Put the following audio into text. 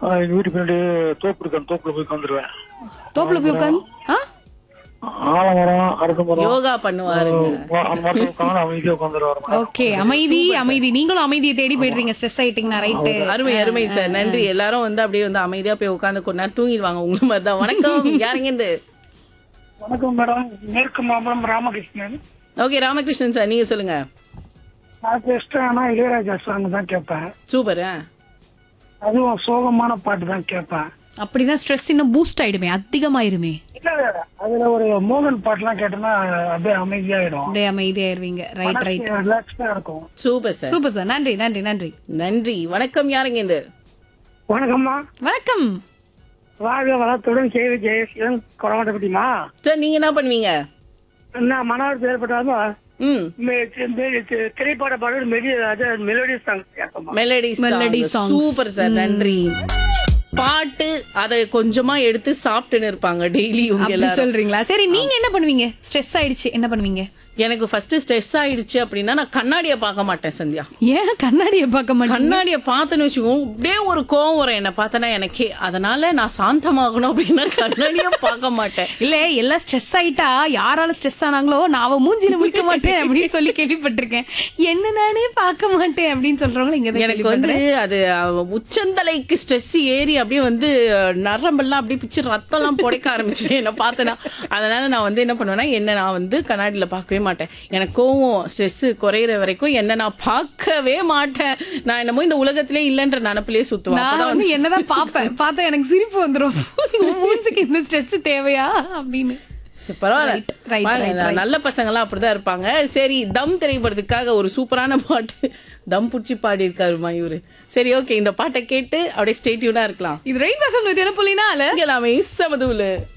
ஆஹ் எங்க வீட்டு பின்னாடி தோப்பு இருக்கு அந்த தோப்புல போய் உட்காந்துருவேன் தோப்புல போய் உட்காந்து ஆ ஆலமரம் அரச மரம் யோகா பண்ணுவாருங்க ஆஹ் அந்த மரத்துல உட்காந்து அமைதியா உட்காந்துருவாரு ஓகே அமைதி அமைதி நீங்களும் அமைதியை தேடி போயிடுறீங்க ஸ்ட்ரெஸ் ஆயிட்டீங்கன்னா ரைட்டு அருமை அருமை சார் நன்றி எல்லாரும் வந்து அப்படியே வந்து அமைதியா போய் உட்காந்து கொஞ்ச நேரம் தூங்கிடுவாங்க உங்களை மாதிரி தான் வணக்கம் யாருங்க இருந்து வணக்கம் மேடம் மேற்கு மாம்பலம் ராமகிருஷ்ணன் ஓகே ராமகிருஷ்ணன் சார் நீங்க சொல்லுங்க நான் இஷ்டம் இளையராஜா சாங் தான் கேட்பேன் சூப்பர் அதுவும் சோகமான பாட்டு தான் கேட்பேன் அப்படிதான் ஸ்ட்ரெஸ் இன்னும் பூஸ்ட் ஆயிடுமே அதிகமாயிருமே இல்ல அதுல ஒரு மோகன் பாட்டுலாம் கேட்டோம்னா அப்படியே அமைதியாயிடும் அப்படியே அமைதியாயிருவீங்க ரைட் ரைட் ரிலாக்ஸ்டா இருக்கும் சூப்பர் சார் சூப்பர் சார் நன்றி நன்றி நன்றி நன்றி வணக்கம் யாருங்க இருந்து வணக்கம்மா வணக்கம் வாழ்க வளத்துடன் கேவி ஜெயசீலன் கொடமாட்டப்பட்டிமா சார் நீங்க என்ன பண்ணுவீங்க நான் மனவரத்தில் ஏற்பட்டாலும் ம் திரைப்பட பாடல் மெடி மெலோடி சாங் கேட்போமா melody Melody songs. Super sir நன்றி பாட்டு அதை கொஞ்சமா எடுத்து சாப்பிட்டுன்னு இருப்பாங்க டெய்லி உங்க அப்படி எல்லாரும் சொல்றீங்களா சரி நீங்க என்ன பண்ணுவீங்க ஸ்ட்ரெஸ் ஆயிடுச்சு என்ன பண்ணுவீங்க எனக்கு ஃபர்ஸ்ட் ஸ்ட்ரெஸ் ஆயிடுச்சு அப்படின்னா நான் கண்ணாடியை பார்க்க மாட்டேன் சந்தியா ஏன் கண்ணாடியை பார்க்க மாட்டேன் கண்ணாடியை பார்த்தேன்னு வச்சுக்கோங்க அப்படியே ஒரு கோவம் வரும் என்ன பார்த்தனா எனக்கே அதனால நான் சாந்தமாகணும் அப்படின்னா கண்ணாடியை பார்க்க மாட்டேன் இல்ல எல்லாம் ஸ்ட்ரெஸ் ஆயிட்டா யாரால ஸ்ட்ரெஸ் ஆனாங்களோ நான் அவ மூஞ்சில முடிக்க மாட்டேன் அப்படின்னு சொல்லி கேள்விப்பட்டிருக்கேன் என்ன நானே பார்க்க மாட்டேன் அப்படின்னு சொல்றவங்க இங்க தான் எனக்கு வந்து அது அஹ், உச்சந்தலைக்கு ஸ்ட்ரெஸ் ஏறி அப்படியே வந்து அஹ், நரம்பெல்லாம் அப்படியே பிச்சு ரத்தம்லாம் புடைக்க ஆரம்பிச்சு என்ன பார்த்தேன்னா அதனால நான் வந்து என்ன பண்ணுவேன்னா என்ன நான் வந்து கண்ணாடியில பார்க்கவே மாட்டேன் எனக்கு கோவம் ஸ்ட்ரெஸ் குறையிற வரைக்கும் என்ன நான் பார்க்கவே மாட்டேன் நான் என்னமோ இந்த உலகத்திலே இல்லைன்ற நினப்பிலே சுத்துவேன் நான் அப்பதான் வந்து என்னதான் பாப்பேன் பார்த்தா எனக்கு சிரிப்பு வந்துரும் மூஞ்சிக்கு இந்த ஸ்ட்ரெஸ் தேவையா அப்படின்னு சரி, பரவாயில்ல Right, right, வாங்க, right, ந- right. நல்ல பசங்களாம் அப்படிதான் இருப்பாங்க சரி தம் திரைப்படத்துக்காக ஒரு சூப்பரான பாட்டு தம் புடிச்சு பாடி இருக்காருமா இவரு சரி ஓகே இந்த பாட்டை கேட்டு அப்படியே ஸ்டேட்யூனா இருக்கலாம் இது ரைட் பக்கம் நூத்தி என்ன புள்ளினால எல்லாமே சமதூலு